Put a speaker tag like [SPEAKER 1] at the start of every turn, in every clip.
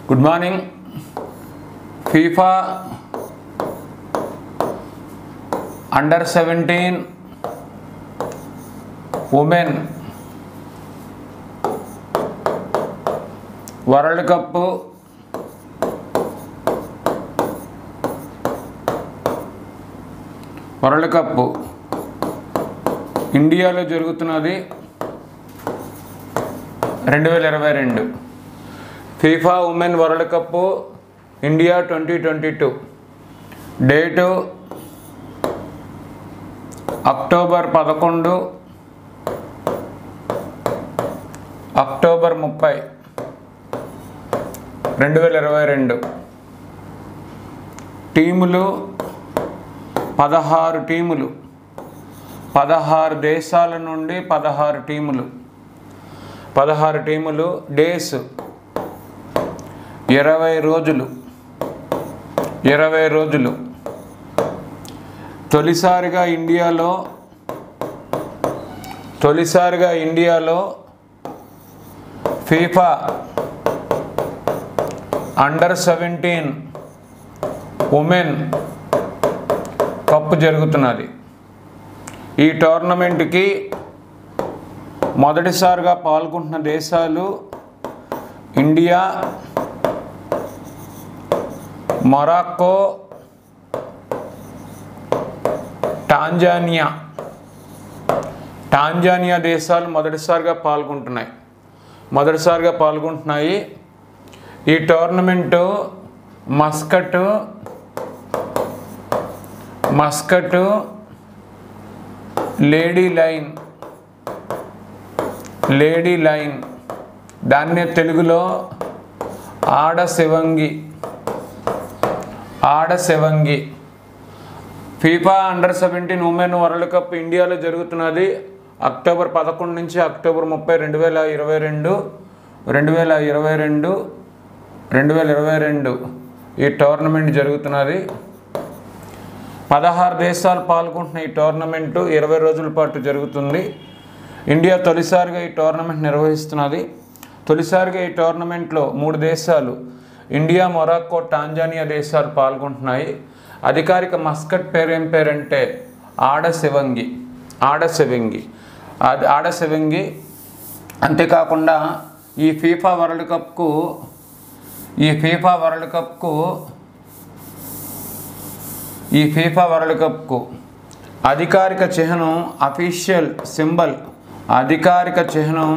[SPEAKER 1] good morning FIFA under seventeen women world cup world cup ఇండియాలో జరుగుతున్నది రెండు వేల ఇరవై రెండు FIFA women world cup India twenty twenty two date October పదకొండు అక్టోబర్ ముప్పై రెండు వేల ఇరవై రెండు టీములు పదహారు టీములు పదహారు దేశాల నుండి పదహారు టీములు పదహారు టీములు డేస్ ఇరవై రోజులు ఇరవై రోజులు తొలిసారిగా ఇండియాలో తొలిసారిగా ఇండియాలో FIFA under seventeen women cup జరుగుతున్నది ఈ టోర్నమెంట్కి మొదటిసారిగా పాల్గొంటున్న దేశాలు ఇండియా మొరాక్కో టాంజానియా టాంజానియా దేశాలు మొదటిసారిగా పాల్గొంటున్నాయి మొదటిసారిగా పాల్గొంటున్నాయి ఈ tournament mascot mascot lady lion lady lion దాన్నే తెలుగులో ఆడ శివంగి ఆడ శివంగి FIFA under seventeen women world cup ఇండియాలో జరుగుతున్నది అక్టోబర్ పదకొండు నుంచి అక్టోబర్ ముప్పై రెండు వేల ఇరవై రెండు రెండు వేల ఇరవై రెండు రెండు వేల ఇరవై రెండు ఈ టోర్నమెంట్ జరుగుతున్నది పదహారు దేశాలు పాల్గొంటున్న ఈ టోర్నమెంటు ఇరవై రోజుల పాటు జరుగుతుంది ఇండియా తొలిసారిగా ఈ టోర్నమెంట్ నిర్వహిస్తున్నది తొలిసారిగా ఈ టోర్నమెంట్లో మూడు దేశాలు ఇండియా మొరాక్కో టాంజానియా దేశాలు పాల్గొంటున్నాయి అధికారిక మస్కట్ పేరు ఏం పేరంటే ఆడ శివంగి ఆడ శివంగి అది ఆడ శివంగి అంతేకాకుండా ఈ ఫీఫా వరల్డ్ కప్కు ఈ ఫీఫా వరల్డ్ కప్కు ఈ ఫీఫా వరల్డ్ కప్కు అధికారిక చిహ్నం అఫీషియల్ సింబల్ అధికారిక చిహ్నం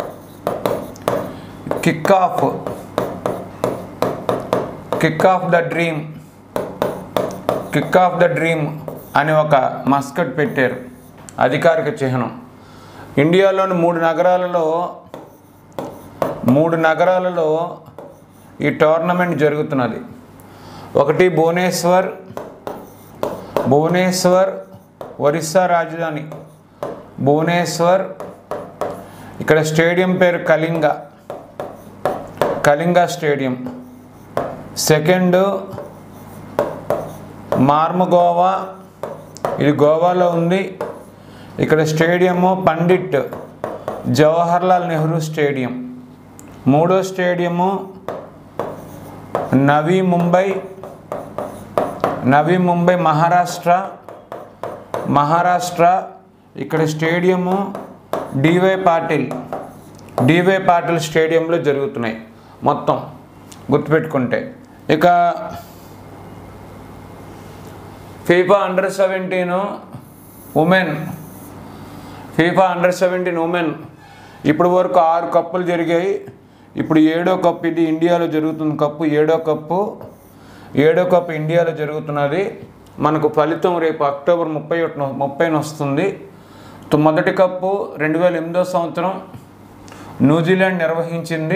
[SPEAKER 1] kick off kick off the dream kick off the dream అని ఒక మస్కట్ పెట్టారు అధికారిక చిహ్నం ఇండియాలోని మూడు నగరాలలో మూడు నగరాలలో ఈ టోర్నమెంట్ జరుగుతున్నది ఒకటి భువనేశ్వర్ భువనేశ్వర్ ఒరిస్సా రాజధాని భువనేశ్వర్ ఇక్కడ స్టేడియం పేరు కళింగ కళింగ స్టేడియం సెకండ్ మార్మగోవా ఇది గోవాలో ఉంది ఇక్కడ స్టేడియము పండిట్ జవహర్లాల్ నెహ్రూ స్టేడియం మూడో స్టేడియము నవీ ముంబై నవీ ముంబై మహారాష్ట్ర మహారాష్ట్ర ఇక్కడ stadium DY Patil DY Patil స్టేడియంలో జరుగుతున్నాయి మొత్తం గుర్తుపెట్టుకుంటే ఇక FIFA under seventeen women FIFA under seventeen women ఇప్పుడు వరకు ఆరు కప్పులు జరిగాయి ఇప్పుడు ఏడో కప్ ఇది ఇండియాలో జరుగుతున్న కప్పు ఏడో కప్పు ఏడో కప్ ఇండియాలో జరుగుతున్నది మనకు ఫలితం రేపు అక్టోబర్ ముప్పై ఒకటిన ముప్పైన వస్తుంది తో మొదటి కప్పు రెండు వేల ఎనిమిదో సంవత్సరం న్యూజిలాండ్ నిర్వహించింది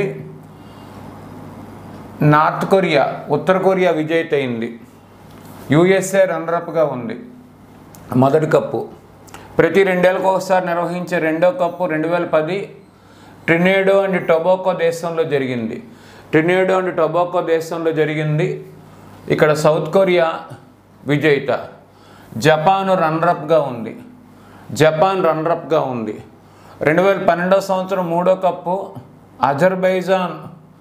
[SPEAKER 1] నార్త్ కొరియా ఉత్తర కొరియా విజేత అయింది యుఎస్ఏ రన్నరప్గా ఉంది మొదటి కప్పు ప్రతి రెండేళ్ళకు ఒకసారి నిర్వహించే రెండో కప్పు రెండు వేల పది ట్రినేడో అండ్ టొబాకో దేశంలో జరిగింది ట్రినేడో అండ్ టొబాకో దేశంలో జరిగింది ఇక్కడ సౌత్ కొరియా విజేత జపాన్ రన్నరప్గా ఉంది జపాన్ రన్నరప్గా ఉంది రెండు వేల పన్నెండో సంవత్సరం మూడో కప్పు అజర్బైజాన్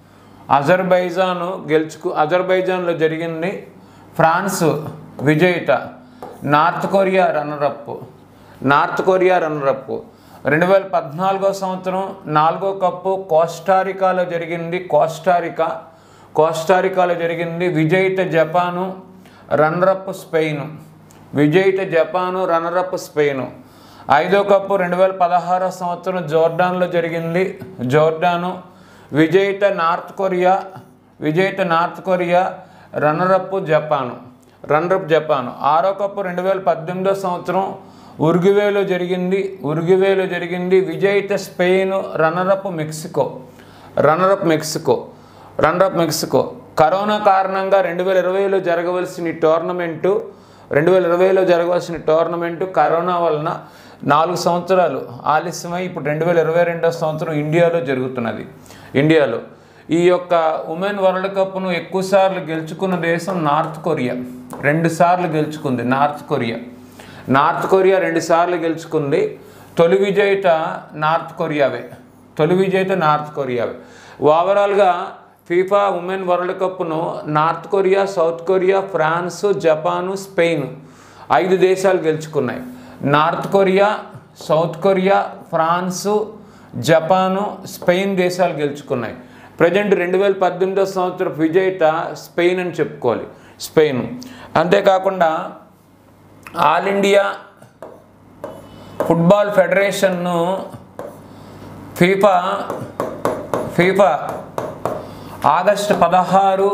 [SPEAKER 1] అజర్బైజాన్ గెలుచుకు అజర్బైజాన్లో జరిగింది ఫ్రాన్స్ విజేత North Korea runner up North Korea runner up రెండు వేల పద్నాలుగో సంవత్సరం నాలుగో కప్పు కోస్టారికాలో జరిగింది కోస్టారికా కోస్టారికాలో జరిగింది విజేత జపాను రన్నరప్ స్పెయిన్ విజేత జపాను రన్నరప్ స్పెయిన్ ఐదో కప్పు రెండు వేల పదహారో సంవత్సరం జోర్డాన్లో జరిగింది జోర్డాను విజేత నార్త్ కొరియా విజేత North Korea runner up Japan runner up Japan ఆరో కప్పు రెండు వేల పద్దెనిమిదో సంవత్సరం ఉరుగువేలో జరిగింది ఉరుగువేలో జరిగింది విజేత Spain runner up Mexico runner up Mexico runner up Mexico corona కారణంగా రెండు వేల ఇరవైలో జరగవలసిన ఈ టోర్నమెంటు రెండు వేల ఇరవైలో జరగవలసిన టోర్నమెంటు కరోనా వలన నాలుగు సంవత్సరాలు ఆలస్యమై ఇప్పుడు రెండు వేల ఇరవై రెండో సంవత్సరం ఇండియాలో జరుగుతున్నది ఇండియాలో ఈ యొక్క ఉమెన్ వరల్డ్ కప్ను ఎక్కువసార్లు గెలుచుకున్న దేశం నార్త్ కొరియా రెండు సార్లు గెలుచుకుంది నార్త్ కొరియా నార్త్ కొరియా రెండు సార్లు గెలుచుకుంది తొలి విజేత నార్త్ కొరియావే తొలి విజేత నార్త్ కొరియావే ఓవరాల్గా ఫీఫా ఉమెన్ వరల్డ్ కప్ను North Korea South Korea France Japan Spain ఐదు దేశాలు గెలుచుకున్నాయి North Korea South Korea France Japan Spain దేశాలు గెలుచుకున్నాయి ప్రజెంట్ రెండు వేల పద్దెనిమిదో సంవత్సరం విజేత స్పెయిన్ అని చెప్పుకోవాలి స్పెయిన్ అంతేకాకుండా ఆల్ ఇండియా ఫుట్బాల్ ఫెడరేషన్ను ఫీఫా ఫీఫా ఆగస్టు పదహారు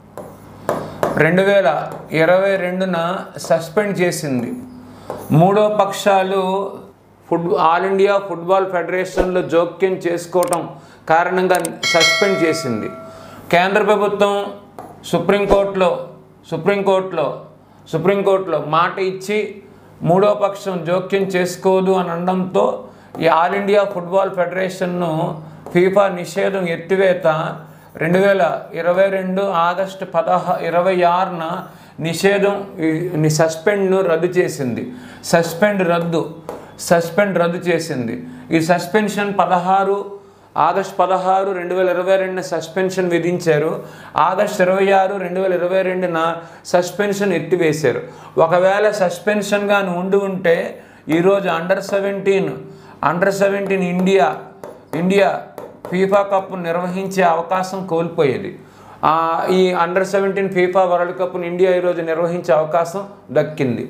[SPEAKER 1] రెండు వేల ఇరవై రెండున సస్పెండ్ చేసింది మూడో పక్షాలు ఫుట్ ఆల్ ఇండియా ఫుట్బాల్ ఫెడరేషన్లో జోక్యం చేసుకోవటం కారణంగా సస్పెండ్ చేసింది కేంద్ర ప్రభుత్వం సుప్రీంకోర్టులో సుప్రీంకోర్టులో సుప్రీంకోర్టులో మాట ఇచ్చి మూడో పక్షం జోక్యం చేసుకోదు అని అనడంతో ఈ ఆల్ ఇండియా ఫుట్బాల్ ఫెడరేషన్ను ఫీఫా నిషేధం ఎత్తివేత రెండు వేల ఇరవై రెండు ఆగస్టు పదహా ఇరవై ఆరున నిషేధం ఈ సస్పెండ్ను రద్దు చేసింది సస్పెండ్ రద్దు సస్పెండ్ రద్దు చేసింది ఈ సస్పెన్షన్ పదహారు ఆగస్ట్ పదహారు రెండు వేల ఇరవై రెండున సస్పెన్షన్ విధించారు ఆగస్ట్ ఇరవై ఆరు రెండు వేల ఇరవై రెండున సస్పెన్షన్ ఎత్తివేశారు ఒకవేళ సస్పెన్షన్ కానీ ఉండి ఉంటే ఈరోజు under seventeen under seventeen India India FIFA cup నిర్వహించే అవకాశం కోల్పోయేది ఆ, ఈ అండర్ సెవెంటీన్ ఫీఫా వరల్డ్ కప్ను ఇండియా ఈరోజు నిర్వహించే అవకాశం దక్కింది